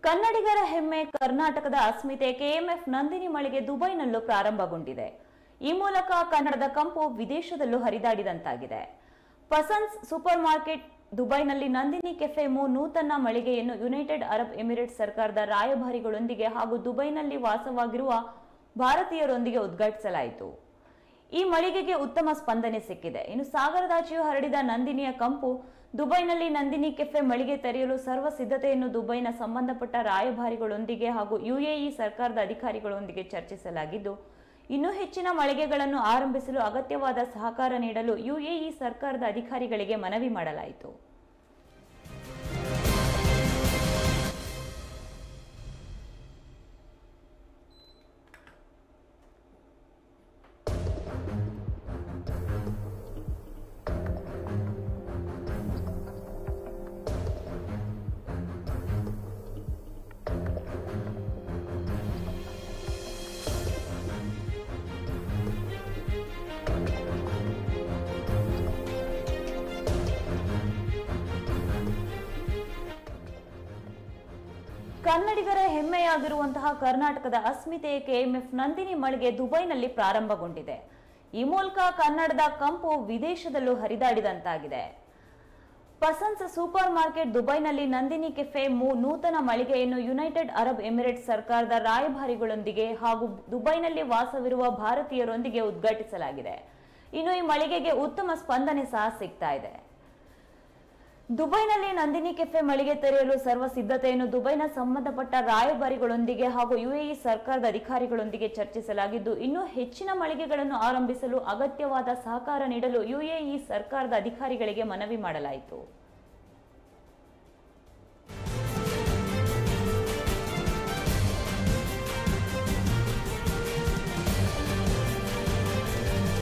ಕನ್ನಡಿಗರ ಹೆಮ್ಮೆ ಕರ್ನಾಟಕದ ಅಸ್ಮಿತೆ ಕೆಎಂಎಫ್ ನಂದಿನಿ ಮಳಿಗೆ ದುಬೈನಲ್ಲೂ ಪ್ರಾರಂಭಗೊಂಡಿದೆ ಈ ಮೂಲಕ ಕನ್ನಡದ ಕಂಪು ವಿದೇಶದಲ್ಲೂ ಹರಿದಾಡಿದಂತಾಗಿದೆ ಪಸನ್ಸ್ ಸೂಪರ್ ಮಾರ್ಕೆಟ್ ದುಬೈನಲ್ಲಿ ನಂದಿನಿ ಕೆಫೆ ಮೂ ನೂತನ ಮಳಿಗೆಯನ್ನು ಯುನೈಟೆಡ್ ಅರಬ್ ಎಮಿರೇಟ್ಸ್ ಸರ್ಕಾರದ ರಾಯಭಾರಿಗಳೊಂದಿಗೆ ಹಾಗೂ ದುಬೈನಲ್ಲಿ ವಾಸವಾಗಿರುವ ಭಾರತೀಯರೊಂದಿಗೆ ಉದ್ಘಾಟಿಸಲಾಯಿತು ಈ ಮಳಿಗೆಗೆ ಉತ್ತಮ ಸ್ಪಂದನೆ ಸಿಕ್ಕಿದೆ ಇನ್ನು ಸಾಗರದಾಚೆಯೂ ಹರಡಿದ ನಂದಿನಿಯ ಕಂಪು ದುಬೈನಲ್ಲಿ ನಂದಿನಿ ಕೆಫೆ ಮಳಿಗೆ ತೆರೆಯಲು ಸರ್ವ ಸಿದ್ಧತೆಯನ್ನು ದುಬೈನ ಸಂಬಂಧಪಟ್ಟ ರಾಯಭಾರಿಗಳೊಂದಿಗೆ ಹಾಗೂ ಯುಎಇ ಸರ್ಕಾರದ ಅಧಿಕಾರಿಗಳೊಂದಿಗೆ ಚರ್ಚಿಸಲಾಗಿದ್ದು ಇನ್ನೂ ಹೆಚ್ಚಿನ ಮಳಿಗೆಗಳನ್ನು ಆರಂಭಿಸಲು ಅಗತ್ಯವಾದ ಸಹಕಾರ ನೀಡಲು ಯುಎಇ ಸರ್ಕಾರದ ಅಧಿಕಾರಿಗಳಿಗೆ ಮನವಿ ಮಾಡಲಾಯಿತು ಕನ್ನಡಿಗರ ಹೆಮ್ಮೆಯಾಗಿರುವಂತಹ ಕರ್ನಾಟಕದ ಅಸ್ಮಿತೆ ಕೆಎಂಎಫ್ ನಂದಿನಿ ಮಳಿಗೆ ದುಬೈನಲ್ಲಿ ಪ್ರಾರಂಭಗೊಂಡಿದೆ ಈ ಮೂಲಕ ಕನ್ನಡದ ಕಂಪು ವಿದೇಶದಲ್ಲೂ ಹರಿದಾಡಿದಂತಾಗಿದೆ ಪಸನ್ಸ್ ಸೂಪರ್ ಮಾರ್ಕೆಟ್ ದುಬೈನಲ್ಲಿ ನಂದಿನಿ ಕೆಫೆ ಮೂ ನೂತನ ಮಳಿಗೆಯನ್ನು ಯುನೈಟೆಡ್ ಅರಬ್ ಎಮಿರೇಟ್ಸ್ ಸರ್ಕಾರದ ರಾಯಭಾರಿಗಳೊಂದಿಗೆ ಹಾಗೂ ದುಬೈನಲ್ಲಿ ವಾಸವಿರುವ ಭಾರತೀಯರೊಂದಿಗೆ ಉದ್ಘಾಟಿಸಲಾಗಿದೆ ಇನ್ನು ಈ ಮಳಿಗೆಗೆ ಉತ್ತಮ ಸ್ಪಂದನೆ ಸಹ ಸಿಗ್ತಾ ಇದೆ ದುಬೈನಲ್ಲಿ ನಂದಿನಿ ಕೆಫೆ ಮಳಿಗೆ ತೆರೆಯಲು ಸರ್ವ ಸಿದ್ಧತೆಯನ್ನು ದುಬೈನ ಸಂಬಂಧಪಟ್ಟ ರಾಯಭಾರಿಗಳೊಂದಿಗೆ ಹಾಗೂ ಯುಎಇ ಸರ್ಕಾರದ ಅಧಿಕಾರಿಗಳೊಂದಿಗೆ ಚರ್ಚಿಸಲಾಗಿದ್ದು ಇನ್ನೂ ಹೆಚ್ಚಿನ ಮಳಿಗೆಗಳನ್ನು ಆರಂಭಿಸಲು ಅಗತ್ಯವಾದ ಸಹಕಾರ ನೀಡಲು ಯುಎಇ ಸರ್ಕಾರದ ಅಧಿಕಾರಿಗಳಿಗೆ ಮನವಿ ಮಾಡಲಾಯಿತು